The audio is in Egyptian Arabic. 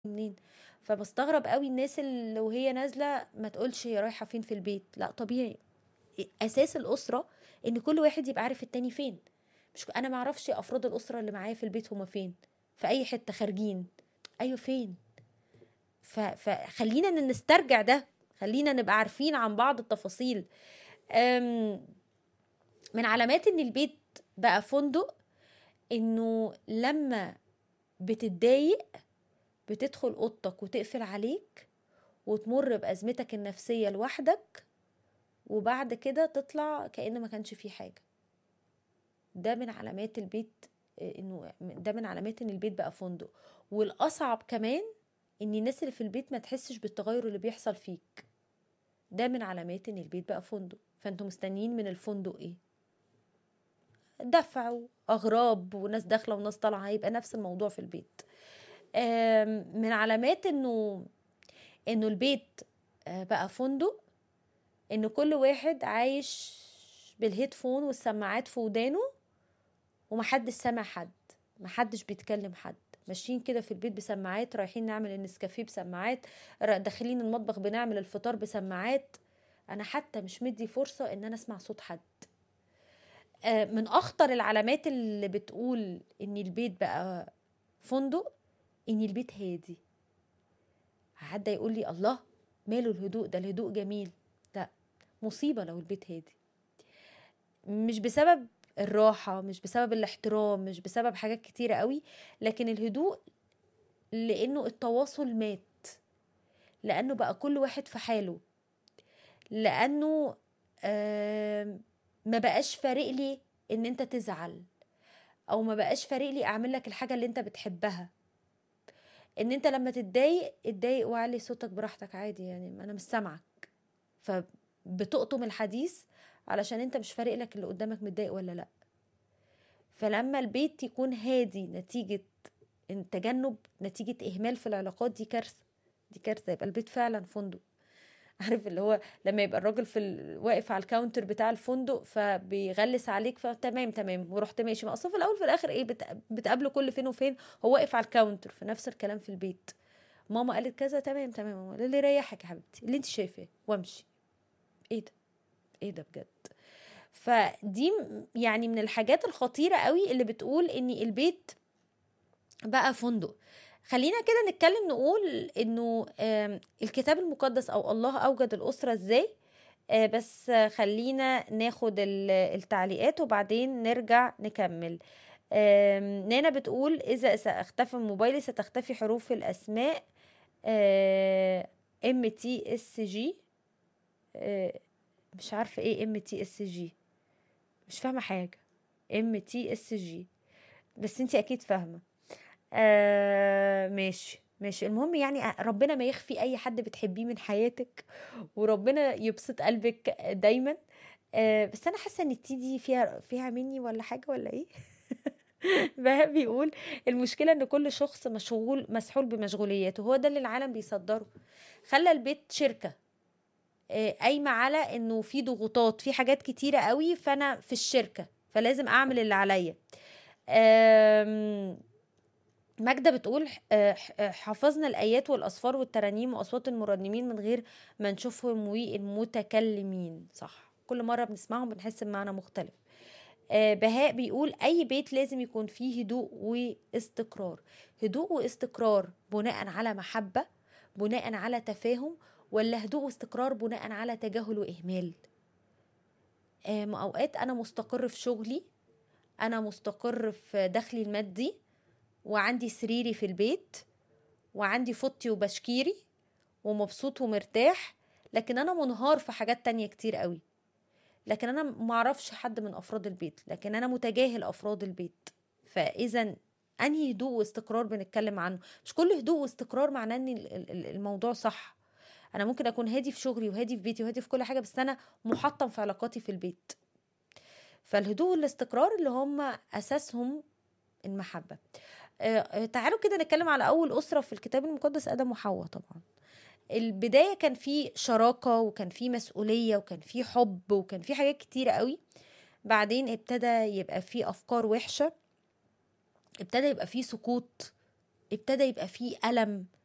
منين فبستغرب قوي الناس اللي وهي نازله ما تقولش هي رايحه فين في البيت لا طبيعي اساس الاسره ان كل واحد يبقى عارف التاني فين مش انا ما اعرفش افراد الاسره اللي معايا في البيت هما فين في اي حته خارجين ايوه فين ف... فخلينا نسترجع ده خلينا نبقى عارفين عن بعض التفاصيل أم... من علامات ان البيت بقى فندق انه لما بتتضايق بتدخل اوضتك وتقفل عليك وتمر بازمتك النفسيه لوحدك وبعد كده تطلع كأن ما كانش فيه حاجه ده من علامات البيت انه ده من علامات ان البيت بقى فندق والاصعب كمان ان الناس اللي في البيت ما تحسش بالتغير اللي بيحصل فيك ده من علامات ان البيت بقى فندق فانتوا مستنيين من الفندق ايه دفع واغراب وناس داخله وناس طالعه هيبقى نفس الموضوع في البيت من علامات انه انه البيت بقى فندق ان كل واحد عايش بالهيدفون والسماعات في ودانه ومحدش سامع حد محدش بيتكلم حد ماشيين كده في البيت بسماعات رايحين نعمل النسكافيه بسماعات داخلين المطبخ بنعمل الفطار بسماعات انا حتى مش مدي فرصة ان انا اسمع صوت حد من اخطر العلامات اللي بتقول ان البيت بقى فندق ان البيت هادي حد يقول لي الله ماله الهدوء ده الهدوء جميل لا مصيبة لو البيت هادي مش بسبب الراحة مش بسبب الاحترام مش بسبب حاجات كتيرة قوي لكن الهدوء لأنه التواصل مات لأنه بقى كل واحد في حاله لأنه آه ما بقاش فارق لي ان انت تزعل او ما بقاش فارق لي اعمل لك الحاجة اللي انت بتحبها ان انت لما تتضايق اتضايق وعلي صوتك براحتك عادي يعني انا مش سامعك فبتقطم الحديث علشان انت مش فارق لك اللي قدامك متضايق ولا لا فلما البيت يكون هادي نتيجة تجنب نتيجة إهمال في العلاقات دي كارثة دي كارثة يبقى البيت فعلا فندق عارف اللي هو لما يبقى الراجل في ال... واقف على الكاونتر بتاع الفندق فبيغلس عليك فتمام تمام ورحت ماشي ما اصلا في الاول في الاخر ايه بت... بتقابله كل فين وفين هو واقف على الكاونتر في نفس الكلام في البيت ماما قالت كذا تمام تمام ماما اللي يريحك يا حبيبتي اللي انت شايفاه وامشي ايه ده ايه ده بجد فدي يعني من الحاجات الخطيره قوي اللي بتقول ان البيت بقى فندق خلينا كده نتكلم نقول انه الكتاب المقدس او الله اوجد الاسره ازاي بس خلينا ناخد التعليقات وبعدين نرجع نكمل نانا بتقول اذا ساختفي موبايلي ستختفي حروف الاسماء ام تي اس جي مش عارفه ايه ام تي اس جي مش فاهمه حاجه ام تي اس جي بس انتي اكيد فاهمه آه ماشي ماشي المهم يعني ربنا ما يخفي اي حد بتحبيه من حياتك وربنا يبسط قلبك دايما آه بس انا حاسه ان التي دي فيها فيها مني ولا حاجه ولا ايه بهاء بيقول المشكله ان كل شخص مشغول مسحول بمشغولياته هو ده اللي العالم بيصدره خلى البيت شركه قايمه على انه في ضغوطات في حاجات كتيره قوي فانا في الشركه فلازم اعمل اللي عليا ماجدة بتقول حفظنا الآيات والأصفار والترانيم وأصوات المرنمين من غير ما نشوفهم والمتكلمين صح كل مرة بنسمعهم بنحس بمعنى مختلف بهاء بيقول أي بيت لازم يكون فيه هدوء واستقرار هدوء واستقرار بناء على محبة بناء على تفاهم ولا هدوء واستقرار بناء على تجاهل وإهمال أوقات أنا مستقر في شغلي أنا مستقر في دخلي المادي وعندي سريري في البيت وعندي فوطي وبشكيري ومبسوط ومرتاح لكن انا منهار في حاجات تانية كتير قوي لكن انا معرفش حد من افراد البيت لكن انا متجاهل افراد البيت فاذا انهي هدوء واستقرار بنتكلم عنه مش كل هدوء واستقرار معناه ان الموضوع صح انا ممكن اكون هادي في شغلي وهادي في بيتي وهادي في كل حاجه بس انا محطم في علاقاتي في البيت فالهدوء والاستقرار اللي هم اساسهم المحبه آه تعالوا كده نتكلم على اول اسره في الكتاب المقدس ادم وحواء طبعا البدايه كان في شراكه وكان في مسؤوليه وكان في حب وكان في حاجات كتيره قوي بعدين ابتدى يبقى في افكار وحشه ابتدى يبقى في سقوط ابتدى يبقى في الم